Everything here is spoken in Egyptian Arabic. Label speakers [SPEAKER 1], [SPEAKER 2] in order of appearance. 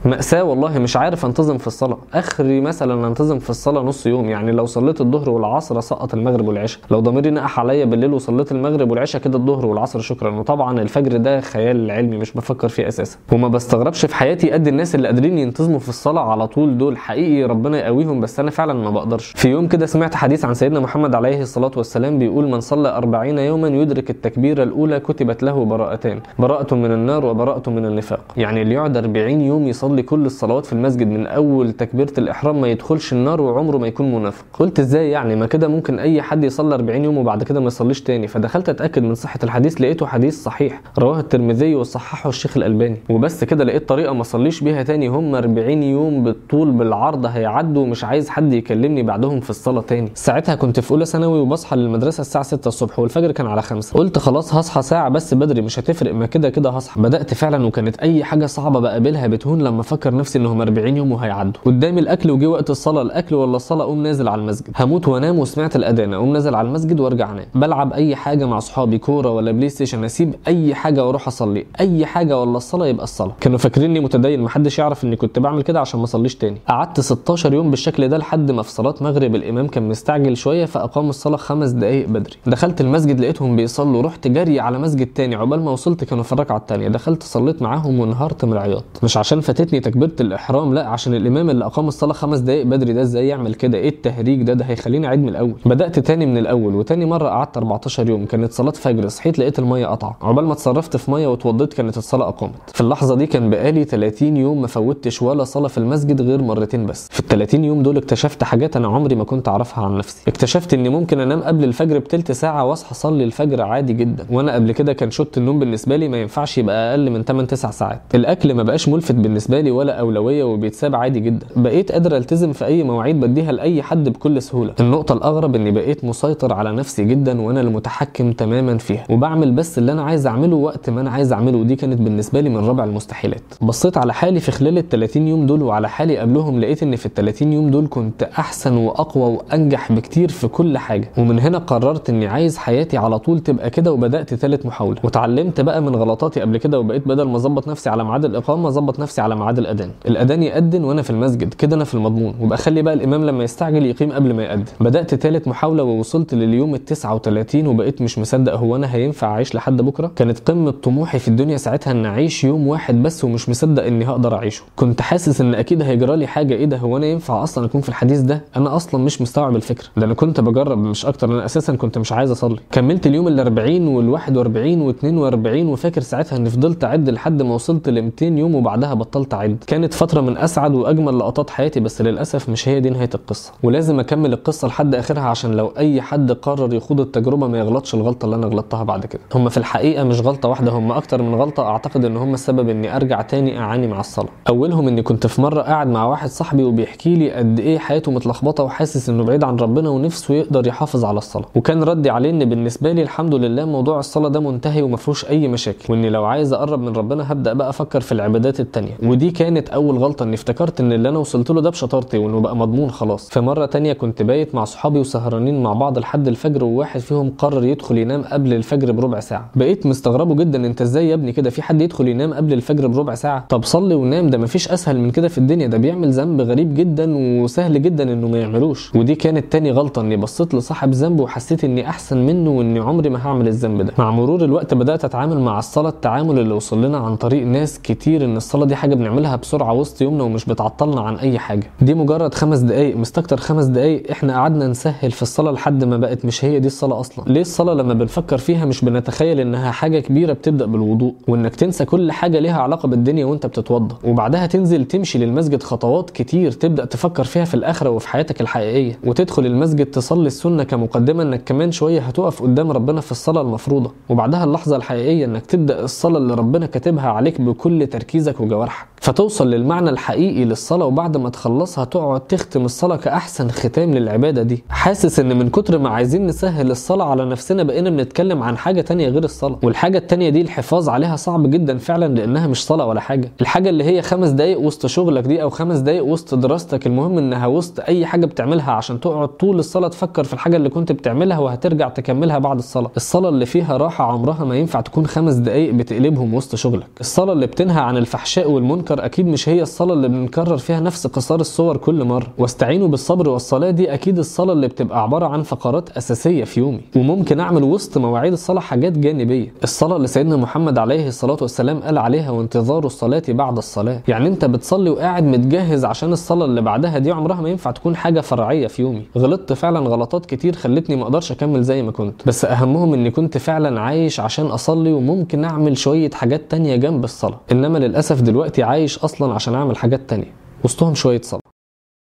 [SPEAKER 1] مأساة والله مش عارف انتظم في الصلاة اخري مثلا انتظم في الصلاة نص يوم يعني لو صليت الظهر والعصر اسقط المغرب والعشاء لو ضميري نقح عليا بالليل وصليت المغرب والعشاء كده الظهر والعصر شكرا وطبعا الفجر ده خيال علمي مش بفكر فيه اساسا وما بستغربش في حياتي قد الناس اللي قادرين ينتظموا في الصلاة على طول دول حقيقي ربنا يقويهم بس انا فعلا ما بقدرش في يوم كده سمعت حديث عن سيدنا محمد عليه الصلاة والسلام بيقول من صلى أربعين يوما يدرك التكبيرة الأولى كتبت له براءتان براءة من النار وبراءة من النفاق يعني اللي يقعد 40 يوم يصلي كل الصلوات في المسجد من أول تكبيرة الإحرام ما يدخلش النار وعمره ما يكون منافق قلت ازاي يعني ما كده ممكن أي حد يصلي 40 يوم وبعد كده ما يصليش تاني فدخلت أتأكد من صحة الحديث لقيته حديث صحيح رواه الترمذي وصححه الشيخ الألباني وبس كده لقيت طريقة ما اصليش بيها تاني هم 40 يوم بالطول بالعرض هيعدوا ومش عايز حد يكلمني بعدهم في الصلاة تاني ساعتها كنت في أولى ثانوي وبصحى للمدرسة الساعة 6 الصبح والفجر كان على 5 قلت خلاص هصحى ساعة بس بدري مش هتفرق ما كده كده هصحى بدأت فعلا وكانت أي حاجة صعبة بقابلها بتهون لما أفكر نفسي إنهم 40 يوم وهيعدوا قدامي الأكل وجي وقت الصلاة الأكل ولا الصلاة أقوم نازل على المسجد هموت وانام وسمعت الأذان أقوم نازل على المسجد وارجع انام بلعب أي حاجة مع صحابي كورة ولا بلاي ستيشن أسيب أي حاجة وأروح أصلي أي حاجة ولا الصلاة يبقى الصلاة كانوا فاكريني متدين محدش يعرف إني كنت بعمل كده عشان ما اصليش تاني قعدت 16 يوم بالشكل ده لحد ما في صلاة مغرب الإمام كان مستعجل شوية فأقام الصلاة خمس دقايق بدري دخلت المسجد لقيتهم بيصلوا رحت جري على مسجد تاني عقبال ما وصلت كانوا في الركعة التانية دخلت صليت معاهم وانهارت من العياط مش عشان فاتتني تكبيرة الإحرام لا عشان الإمام اللي أقام الصلاة خمس دقايق بدري ده ازاي يعمل كده إيه التهريج ده ده هيخليني أعيد من الأول بدأت تاني من الأول وتاني مرة قعدت 14 يوم كانت صلاة فجر صحيت لقيت المية قطعة عقبال ما اتصرفت في مية واتوضيت كانت الصلاة أقامت في اللحظة دي كان بقالي 30 يوم ما فوتش ولا صلاة في المسجد غير مرتين بس في ال 30 يوم دول اكتشفت حاجات انا عمري ما كنت اعرفها عن نفسي اكتشفت اني ممكن انام قبل الفجر بتلت ساعه واصحى اصلي الفجر عادي جدا وانا قبل كده كان شوت النوم بالنسبه لي ما ينفعش يبقى اقل من 8 9 ساعات الاكل ما بقاش ملفت بالنسبه لي ولا اولويه وبيتساب عادي جدا بقيت قادر التزم في اي مواعيد بديها لاي حد بكل سهوله النقطه الاغرب اني بقيت مسيطر على نفسي جدا وانا المتحكم تماما فيها وبعمل بس اللي انا عايز اعمله وقت ما انا عايز اعمله ودي كانت بالنسبه لي من رابع المستحيلات بصيت على حالي في خلال ال 30 يوم دول وعلى حالي قبلهم لقيت ان في ال 30 يوم دول كنت احسن واقوى وانجح بكتير في كل حاجه ومن هنا قررت اني عايز حياتي على طول تبقى كده وبدات ثالث محاوله وتعلمت بقى من غلطاتي قبل كده وبقيت بدل ما اظبط نفسي على ميعاد الاقامه اظبط نفسي على ميعاد الاذان الاذان يأذن وانا في المسجد كده انا في المضمون وبخلي بقى الامام لما يستعجل يقيم قبل ما يأذن بدات ثالث محاوله ووصلت لليوم ال 39 وبقيت مش مصدق هو انا هينفع اعيش لحد بكره كانت قمه طموحي في الدنيا ساعتها ان اعيش يوم واحد بس ومش مصدق اني هقدر اعيشه كنت حاسس ان اكيد هيجرى لي حاجه ايه ده هو انا ينفع اصلا اكون في الحديث ده انا اصلا مش مستوعب الفكره ده انا كنت بجرب مش اكتر انا اساسا كنت مش عايز اصلي كملت اليوم ال 40 وال 41 و 42 وفاكر ساعتها اني فضلت اعد لحد ما وصلت ل 200 يوم وبعدها بطلت اعد كانت فتره من اسعد واجمل لقطات حياتي بس للاسف مش هي دي نهايه القصه ولازم اكمل القصه لحد اخرها عشان لو اي حد قرر يخوض التجربه ما يغلطش الغلطه اللي انا غلطتها بعد كده هم في الحقيقه مش غلطه واحده هم اكتر من غلطه اعتقد ان هم السبب اني ارجع تاني اعاني مع الصلاه اولهم اني كنت في مره قاعد مع واحد صاحبي وبيحكي لي قد ايه حياته متلخبطه وحاسس انه بعيد عن ربنا ونفسه يقدر يحافظ على الصلاه وكان ردي عليه ان بالنسبه لي الحمد لله موضوع الصلاه ده منتهي وما فيهوش اي مشاكل واني لو عايز اقرب من ربنا هبدا بقى افكر في العبادات التانية ودي كانت اول غلطه اني افتكرت ان اللي انا وصلت له ده بشطارتي وانه بقى مضمون خلاص في مره تانية كنت بايت مع صحابي وسهرانين مع بعض لحد الفجر وواحد فيهم قرر يدخل ينام قبل الفجر بربع ساعه بقيت مستغربه جدا انت ازاي يا ابني كده في حد يدخل ينام قبل الفجر بربع ساعه طب صلي ونام ده مفيش اسهل من كده في الدنيا ده بيعمل ذنب غريب جدا وسهل جدا انه ما يعملوش ودي كانت تاني غلطه اني بصيت لصاحب ذنب وحسيت اني احسن منه واني عمري ما هعمل الذنب ده مع مرور الوقت بدات اتعامل مع الصلاه التعامل اللي وصل لنا عن طريق ناس كتير ان الصلاه دي حاجه بنعملها بسرعه وسط يومنا ومش بتعطلنا عن اي حاجه دي مجرد خمس دقائق مستكتر خمس دقائق احنا قعدنا نسهل في الصلاه لحد ما بقت مش هي دي الصلاه اصلا ليه الصلاه لما بنفكر فيها مش بنتخيل انها حاجه كبيره بتبدا بالوضوء وانك تنسى كل حاجه ليها علاقه بالدنيا وانت بتتوضا وبعدها تنزل تمشي للمسجد خطوات كتير تبدا تفكر فيها في الاخره وفي حياتك الحقيقيه وتدخل المسجد تصلي السنه كمقدمه انك كمان شويه هتقف قدام ربنا في الصلاه المفروضه وبعدها اللحظه الحقيقيه انك تبدا الصلاه اللي ربنا كاتبها عليك بكل تركيزك وجوارحك فتوصل للمعنى الحقيقي للصلاه وبعد ما تخلصها تقعد تختم الصلاه كاحسن ختام للعباده دي حاسس ان من كتر ما عايزين نسهل الصلاه على نفسنا بقينا بنتكلم عن حاجه تانية غير الصلاه والحاجه التانية دي الحفاظ عليها صعب جدا فعلا لانها مش صلاه ولا حاجه الحاجه اللي هي خمس دقايق وسط شغلك دي او خمس دقايق وسط دراستك المهم انها وسط اي حاجه بتعملها عشان تقعد طول الصلاه تفكر في الحاجه اللي كنت بتعملها وهترجع تكملها بعد الصلاه الصلاه اللي فيها راحه عمرها ما ينفع تكون خمس دقايق بتقلبهم وسط شغلك الصلاه اللي بتنهى عن الفحشاء والمنكر اكتر اكيد مش هي الصلاه اللي بنكرر فيها نفس قصار الصور كل مره واستعينوا بالصبر والصلاه دي اكيد الصلاه اللي بتبقى عباره عن فقرات اساسيه في يومي وممكن اعمل وسط مواعيد الصلاه حاجات جانبيه الصلاه اللي سيدنا محمد عليه الصلاه والسلام قال عليها وانتظار الصلاه بعد الصلاه يعني انت بتصلي وقاعد متجهز عشان الصلاه اللي بعدها دي عمرها ما ينفع تكون حاجه فرعيه في يومي غلطت فعلا غلطات كتير خلتني ما اقدرش اكمل زي ما كنت بس اهمهم اني كنت فعلا عايش عشان اصلي وممكن اعمل شويه حاجات تانية جنب الصلاه انما للاسف دلوقتي عايش اصلا عشان اعمل حاجات تانية وسطهم شويه صلاه